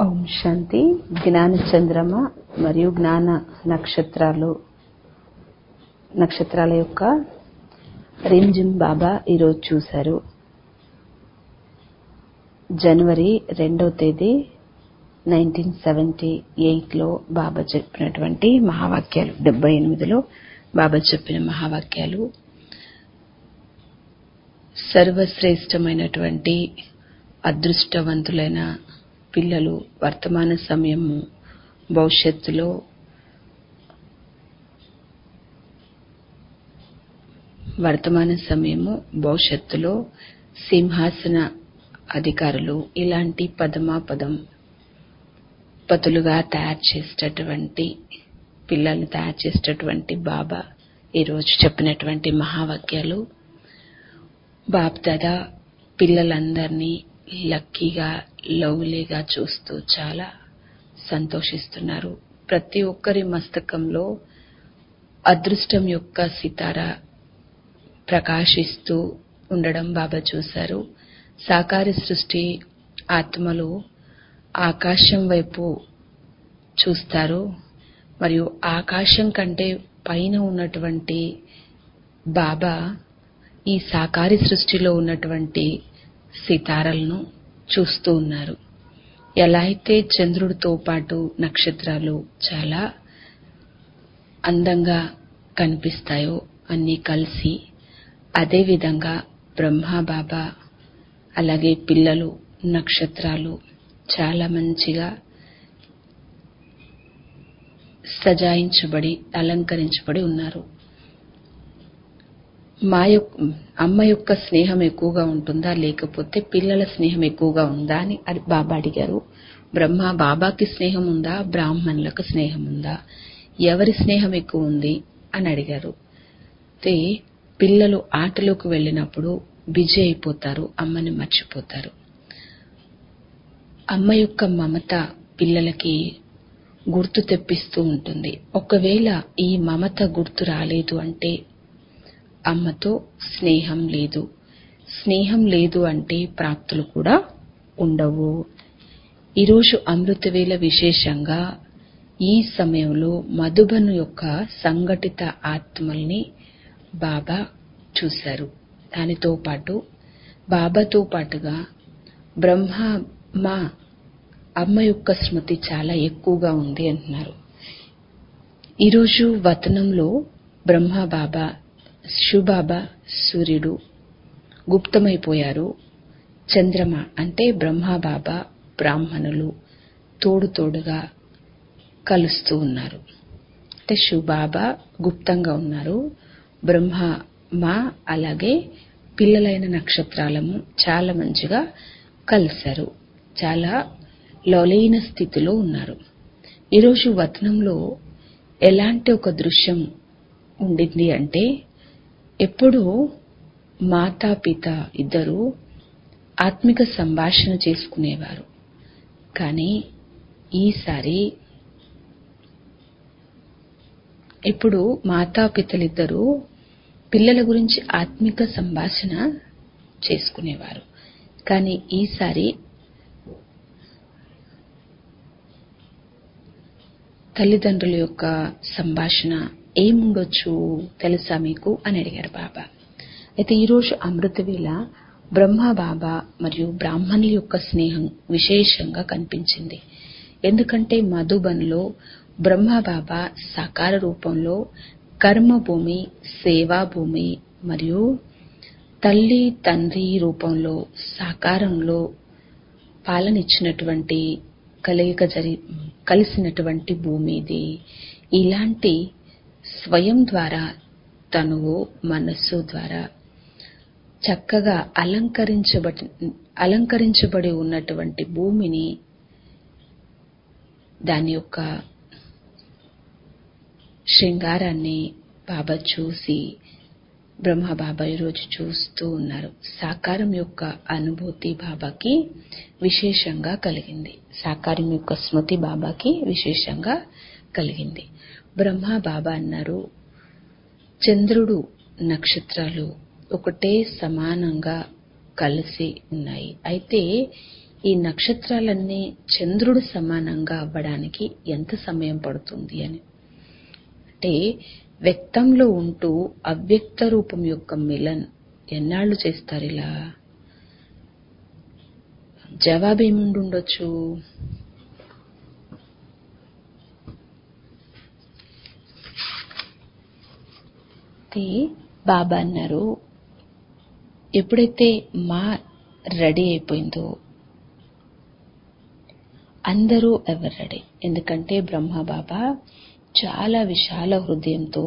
ఓం శాంతి జ్ఞాన చంద్రమ మరియు జ్ఞాన నక్షత్రాలు నక్షత్రాల యొక్క రింజిమ్ బాబా ఈరోజు చూశారు జనవరి రెండవ తేదీ నైన్టీన్ సెవెంటీ ఎయిట్లో బాబా చెప్పినటువంటి మహావాక్యాలు డెబ్బై ఎనిమిదిలో బాబా చెప్పిన మహావాక్యాలు సర్వశ్రేష్టమైనటువంటి అదృష్టవంతులైన పిల్లలు వర్తమాన సమయము భవిష్యత్తులో వర్తమాన సమయము భవిష్యత్తులో సింహాసన అధికారులు ఇలాంటి పదమాపదం పతులుగా తయారు చేసేటటువంటి పిల్లల్ని తయారు చేసేటటువంటి బాబా ఈరోజు చెప్పినటువంటి మహావాక్యాలు బాప్దాదా పిల్లలందరినీ లక్కీగా లవ్లీగా చూస్తూ చాలా సంతోషిస్తున్నారు ప్రతి ఒక్కరి మస్తకంలో అదృష్టం యొక్క సితార ప్రకాశిస్తూ ఉండడం బాబా చూశారు సాకార సృష్టి ఆత్మలు ఆకాశం వైపు చూస్తారు మరియు ఆకాశం కంటే పైన ఉన్నటువంటి బాబా ఈ సాకారి సృష్టిలో ఉన్నటువంటి సితారలను చూస్తూ ఉన్నారు ఎలా అయితే చంద్రుడితో పాటు నక్షత్రాలు చాలా అందంగా కనిపిస్తాయో అన్నీ కలిసి అదేవిధంగా బ్రహ్మ బాబా అలాగే పిల్లలు నక్షత్రాలు చాలా మంచిగా సజాయించబడి అలంకరించబడి ఉన్నారు మా యొక్క అమ్మ యొక్క స్నేహం ఎక్కువగా ఉంటుందా లేకపోతే పిల్లల స్నేహం ఎక్కువగా ఉందా అని బాబా అడిగారు బ్రహ్మ బాబాకి స్నేహం ఉందా బ్రాహ్మణులకు స్నేహం ఉందా ఎవరి స్నేహం ఎక్కువ ఉంది అని అడిగారు అయితే పిల్లలు ఆటలోకి వెళ్ళినప్పుడు బిజీ అయిపోతారు అమ్మని మర్చిపోతారు అమ్మ యొక్క మమత పిల్లలకి గుర్తు తెప్పిస్తూ ఉంటుంది ఒకవేళ ఈ మమత గుర్తు రాలేదు అంటే అమ్మతో స్నేహం లేదు స్నేహం లేదు అంటే ప్రాప్తులు కూడా ఉండవు ఈరోజు అమృతవేళ విశేషంగా ఈ సమయంలో మధుబను యొక్క సంఘటిత ఆత్మల్ని బాబా చూశారు దానితో పాటు బాబాతో పాటుగా బ్రహ్మ మా అమ్మ యొక్క స్మృతి చాలా ఎక్కువగా ఉంది అంటున్నారు ఈరోజు వతనంలో బ్రహ్మ బాబా శివబాబా సూర్యుడు గుప్తమైపోయారు చంద్రమ అంటే బ్రహ్మబాబా బ్రాహ్మణులు తోడు తోడుగా కలుస్తూ ఉన్నారు అంటే శివబాబా గుప్తంగా ఉన్నారు బ్రహ్మ మా అలాగే పిల్లలైన నక్షత్రాలము చాలా మంచిగా కలిశారు చాలా లోలైన స్థితిలో ఉన్నారు ఈరోజు వతనంలో ఎలాంటి ఒక దృశ్యం ఉండింది అంటే ఎప్పుడు మాతాపిత ఇద్దరు ఆత్మిక సంభాషణ చేసుకునేవారు కానీ ఈసారి ఇప్పుడు మాతాపితలిద్దరూ పిల్లల గురించి ఆత్మిక సంభాషణ చేసుకునేవారు కానీ ఈసారి తల్లిదండ్రుల యొక్క సంభాషణ ఏముండొచ్చు తెలుసా మీకు అని అడిగారు బాబా అయితే ఈరోజు అమృతవేళ బ్రహ్మ బాబా మరియు బ్రాహ్మణుల యొక్క స్నేహం విశేషంగా కనిపించింది ఎందుకంటే మధుబన్లో బ్రహ్మ బాబా సాకార రూపంలో కర్మభూమి సేవాభూమి మరియు తల్లి తండ్రి రూపంలో సాకారంలో పాలనిచ్చినటువంటి కలయిక జరి కలిసినటువంటి భూమి ఇది ఇలాంటి స్వయం ద్వారా తనువు మనస్సు ద్వారా చక్కగా అలంకరించబడి అలంకరించబడి ఉన్నటువంటి భూమిని దాని యొక్క శృంగారాన్ని బాబా చూసి బ్రహ్మ బాబా ఈరోజు చూస్తూ ఉన్నారు సాకారం యొక్క అనుభూతి బాబాకి విశేషంగా కలిగింది సాకారం యొక్క స్మృతి బాబాకి విశేషంగా కలిగింది బ్రహ్మ బాబా అన్నారు చంద్రుడు నక్షత్రాలు ఒకటే సమానంగా కలిసి ఉన్నాయి అయితే ఈ నక్షత్రాలన్నీ చంద్రుడు సమానంగా అవ్వడానికి ఎంత సమయం పడుతుంది అని అంటే వ్యక్తంలో ఉంటూ అవ్యక్త రూపం యొక్క మిలన్ ఎన్నాళ్ళు చేస్తారు ఇలా జవాబు ఏముండి ఉండొచ్చు అయితే బాబా అన్నారు ఎప్పుడైతే మా రెడీ అయిపోయిందో అందరూ ఎవరు రెడీ ఎందుకంటే బ్రహ్మ బాబా చాలా విశాల హృదయంతో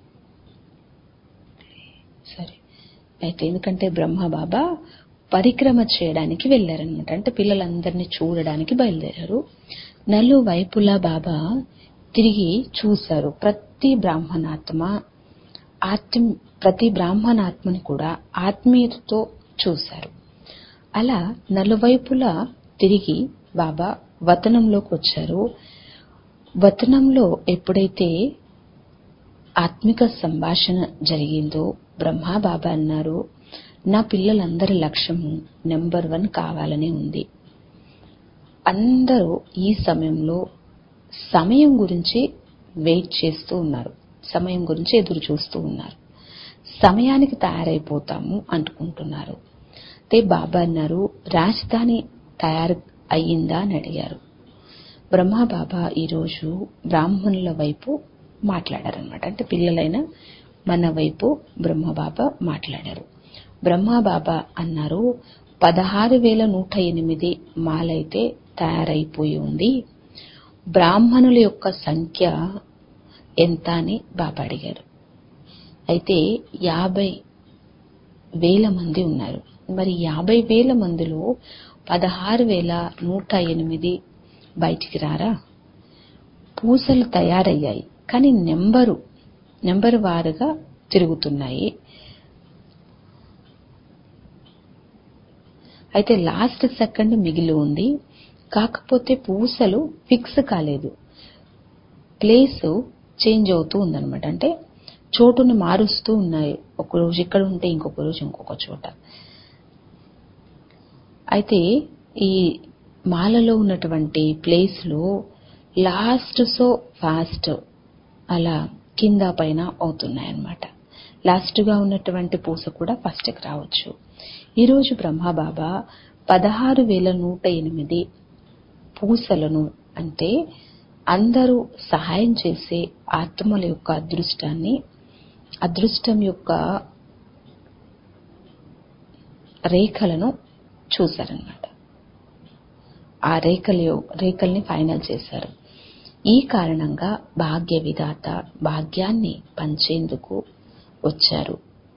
సరే అయితే ఎందుకంటే బ్రహ్మ బాబా పరిక్రమ చేయడానికి వెళ్ళారనమాట అంటే పిల్లలందరినీ చూడడానికి బయలుదేరారు నలు వైపులా బాబా తిరిగి చూశారు ప్రతి బ్రాహ్మణాత్మ ఆత్మ ప్రతి బ్రాహ్మణాత్మని కూడా ఆత్మీయతతో చూశారు అలా నలువైపులా తిరిగి బాబా వతనంలోకి వచ్చారు వతనంలో ఎప్పుడైతే ఆత్మిక సంభాషణ జరిగిందో బ్రహ్మ బాబా అన్నారు నా పిల్లలందరి లక్ష్యము నెంబర్ వన్ కావాలని ఉంది అందరూ ఈ సమయంలో సమయం గురించి వెయిట్ చేస్తూ ఉన్నారు సమయం గురించి ఎదురు చూస్తూ ఉన్నారు సమయానికి తయారైపోతాము అనుకుంటున్నారు అయితే బాబా అన్నారు రాజధాని తయారు అయ్యిందా అని అడిగారు బ్రహ్మ బాబా ఈరోజు బ్రాహ్మణుల వైపు మాట్లాడారనమాట అంటే పిల్లలైన మన వైపు బ్రహ్మ బాబా మాట్లాడారు బ్రహ్మ బాబా అన్నారు పదహారు వేల నూట ఎనిమిది మాలైతే తయారైపోయి ఉంది బ్రాహ్మణుల యొక్క సంఖ్య ఎంత అని బాబా అడిగారు అయితే యాభై వేల మంది ఉన్నారు మరి యాభై వేల మందిలో పదహారు వేల నూట ఎనిమిది బయటికి రారా పూసలు తయారయ్యాయి కానీ నెంబరు నెంబర్ వారుగా తిరుగుతున్నాయి అయితే లాస్ట్ సెకండ్ మిగిలి ఉంది కాకపోతే పూసలు ఫిక్స్ కాలేదు ప్లేస్ చేంజ్ అవుతూ ఉందన్నమాట అంటే చోటుని మారుస్తూ ఉన్నాయి ఒక రోజు ఇక్కడ ఉంటే ఇంకొక రోజు ఇంకొక చోట అయితే ఈ మాలలో ఉన్నటువంటి ప్లేస్ లో లాస్ట్ సో ఫాస్ట్ అలా కింద పైన అవుతున్నాయి అన్నమాట లాస్ట్ గా ఉన్నటువంటి పూస కూడా ఫస్ట్ కి రావచ్చు ఈరోజు బ్రహ్మబాబా పదహారు వేల నూట ఎనిమిది పూసలను అంటే అందరూ సహాయం చేసే ఆత్మల యొక్క అదృష్టాన్ని అదృష్టం యొక్క రేఖలను చూశారనమాట ఆ రేఖలు రేఖల్ని ఫైనల్ చేశారు ఈ కారణంగా భాగ్య విధాత భాగ్యాన్ని పంచేందుకు వచ్చారు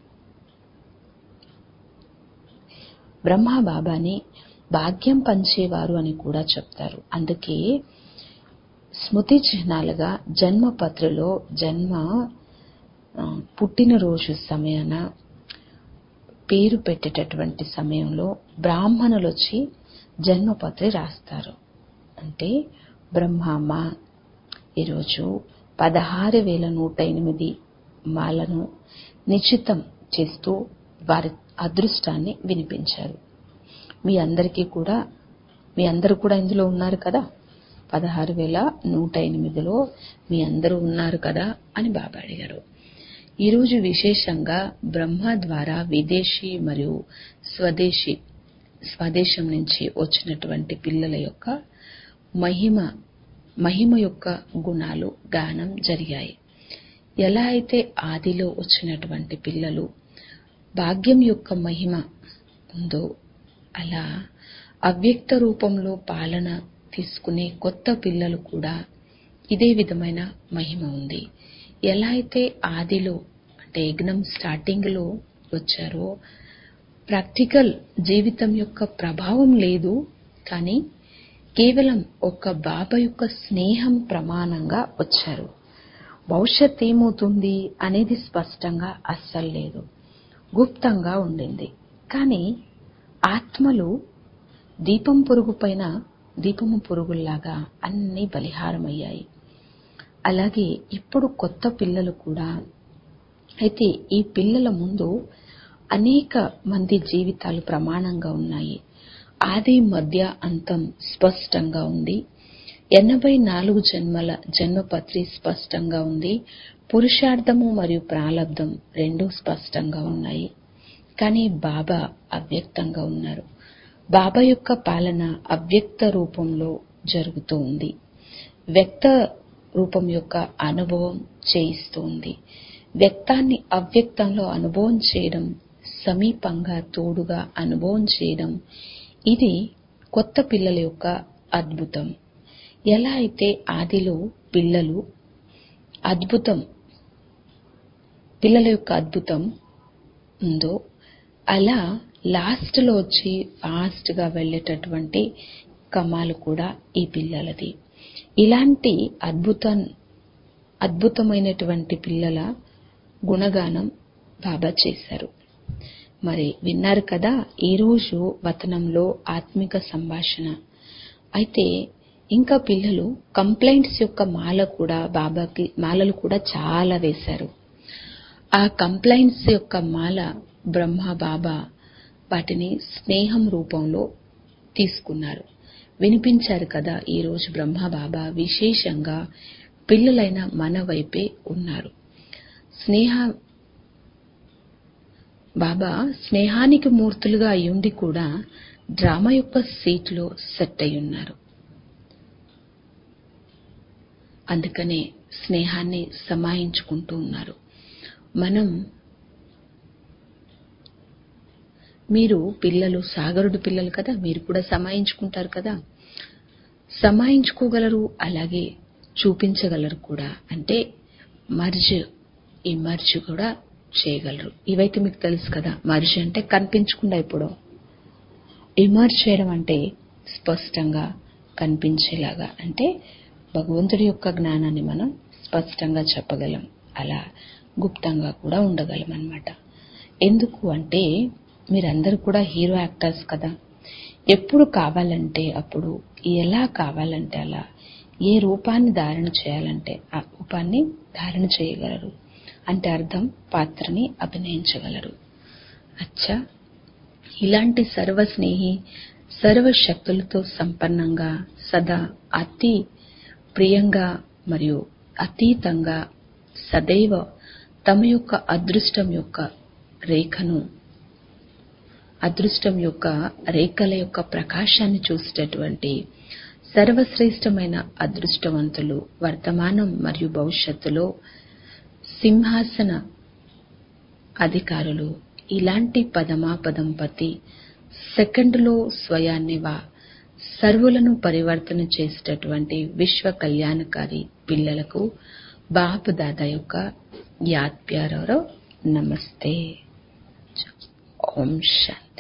బ్రహ్మ బాబాని భాగ్యం పంచేవారు అని కూడా చెప్తారు అందుకే స్మృతి చిహ్నాలుగా జన్మ పత్రిలో జన్మ ఆ, పుట్టినరోజు సమయాన పేరు పెట్టేటటువంటి సమయంలో బ్రాహ్మణులు వచ్చి జన్మపత్రి రాస్తారు అంటే బ్రహ్మమ్మ ఈరోజు పదహారు వేల నూట ఎనిమిది మాలను నిశ్చితం చేస్తూ వారి అదృష్టాన్ని వినిపించారు మీ అందరికీ కూడా మీ అందరూ కూడా ఇందులో ఉన్నారు కదా పదహారు వేల నూట ఎనిమిదిలో మీ అందరూ ఉన్నారు కదా అని బాబా అడిగారు ఈరోజు విశేషంగా బ్రహ్మ ద్వారా విదేశీ మరియు స్వదేశీ స్వదేశం నుంచి వచ్చినటువంటి పిల్లల యొక్క మహిమ మహిమ యొక్క గుణాలు గానం జరిగాయి ఎలా అయితే ఆదిలో వచ్చినటువంటి పిల్లలు భాగ్యం యొక్క మహిమ ఉందో అలా అవ్యక్త రూపంలో పాలన తీసుకునే కొత్త పిల్లలు కూడా ఇదే విధమైన మహిమ ఉంది ఎలా అయితే ఆదిలో అంటే యజ్ఞం స్టార్టింగ్ లో వచ్చారో ప్రాక్టికల్ జీవితం యొక్క ప్రభావం లేదు కానీ కేవలం ఒక బాబా యొక్క స్నేహం ప్రమాణంగా వచ్చారు భవిష్యత్ ఏమవుతుంది అనేది స్పష్టంగా అస్సలు లేదు గుప్తంగా ఉండింది కానీ ఆత్మలు దీపం పురుగు పైన దీపము పురుగుల్లాగా అన్ని బలిహారమయ్యాయి అలాగే ఇప్పుడు కొత్త పిల్లలు కూడా అయితే ఈ పిల్లల ముందు అనేక మంది జీవితాలు ప్రమాణంగా ఉన్నాయి ఆది మధ్య అంతం స్పష్టంగా ఉంది ఎనభై నాలుగు జన్మల జన్మపత్రి స్పష్టంగా ఉంది పురుషార్థము మరియు ప్రాలబ్ధం రెండూ స్పష్టంగా ఉన్నాయి కానీ బాబా అవ్యక్తంగా ఉన్నారు బాబా యొక్క పాలన అవ్యక్త రూపంలో జరుగుతూ ఉంది వ్యక్త రూపం యొక్క అనుభవం చేయిస్తూ ఉంది వ్యక్తాన్ని అవ్యక్తంలో అనుభవం చేయడం సమీపంగా తోడుగా అనుభవం చేయడం ఇది కొత్త పిల్లల యొక్క అద్భుతం ఎలా అయితే ఆదిలో పిల్లలు అద్భుతం పిల్లల యొక్క అద్భుతం ఉందో అలా లాస్ట్ లో వచ్చి ఫాస్ట్ గా వెళ్ళేటటువంటి కమాలు కూడా ఈ పిల్లలది ఇలాంటి అద్భుతం అద్భుతమైనటువంటి పిల్లల గుణగానం బాబా చేశారు మరి విన్నారు కదా ఈరోజు వతనంలో ఆత్మిక సంభాషణ అయితే ఇంకా పిల్లలు కంప్లైంట్స్ యొక్క మాల కూడా బాబాకి మాలలు కూడా చాలా వేశారు ఆ కంప్లైంట్స్ యొక్క మాల బ్రహ్మ బాబా వాటిని స్నేహం రూపంలో తీసుకున్నారు వినిపించారు కదా ఈరోజు బ్రహ్మ బాబా విశేషంగా పిల్లలైన మన వైపే ఉన్నారు స్నేహ బాబా స్నేహానికి మూర్తులుగా అయ్యుండి కూడా డ్రామా యొక్క సీట్లో సెట్ అయి ఉన్నారు అందుకనే స్నేహాన్ని సమాయించుకుంటూ ఉన్నారు మనం మీరు పిల్లలు సాగరుడు పిల్లలు కదా మీరు కూడా సమాయించుకుంటారు కదా సమాయించుకోగలరు అలాగే చూపించగలరు కూడా అంటే మర్జ్ ఈ మర్జ్ కూడా చేయగలరు ఇవైతే మీకు తెలుసు కదా మర్జ్ అంటే కనిపించకుండా ఇప్పుడు ఇమర్జ్ చేయడం అంటే స్పష్టంగా కనిపించేలాగా అంటే భగవంతుడి యొక్క జ్ఞానాన్ని మనం స్పష్టంగా చెప్పగలం అలా గుప్తంగా కూడా ఉండగలం అన్నమాట ఎందుకు అంటే మీరందరూ కూడా హీరో యాక్టర్స్ కదా ఎప్పుడు కావాలంటే అప్పుడు ఎలా కావాలంటే అలా ఏ రూపాన్ని ధారణ చేయాలంటే ఆ రూపాన్ని ధారణ చేయగలరు అంటే అర్థం పాత్రని అభినయించగలరు అచ్చా ఇలాంటి సర్వస్నేహి సర్వశక్తులతో సంపన్నంగా సదా అతి ప్రియంగా మరియు అతీతంగా సదైవ తమ యొక్క అదృష్టం యొక్క రేఖను అదృష్టం యొక్క రేఖల యొక్క ప్రకాశాన్ని చూసేటటువంటి సర్వశ్రేష్టమైన అదృష్టవంతులు వర్తమానం మరియు భవిష్యత్తులో సింహాసన అధికారులు ఇలాంటి పదమాపదం పతి సెకండ్లో స్వయాన్ని వా సర్వులను పరివర్తన చేసేటటువంటి విశ్వ కళ్యాణకారి పిల్లలకు బాప్ దాదా యొక్క యాద్ ప్యారో నమస్తే ఓం శాంతి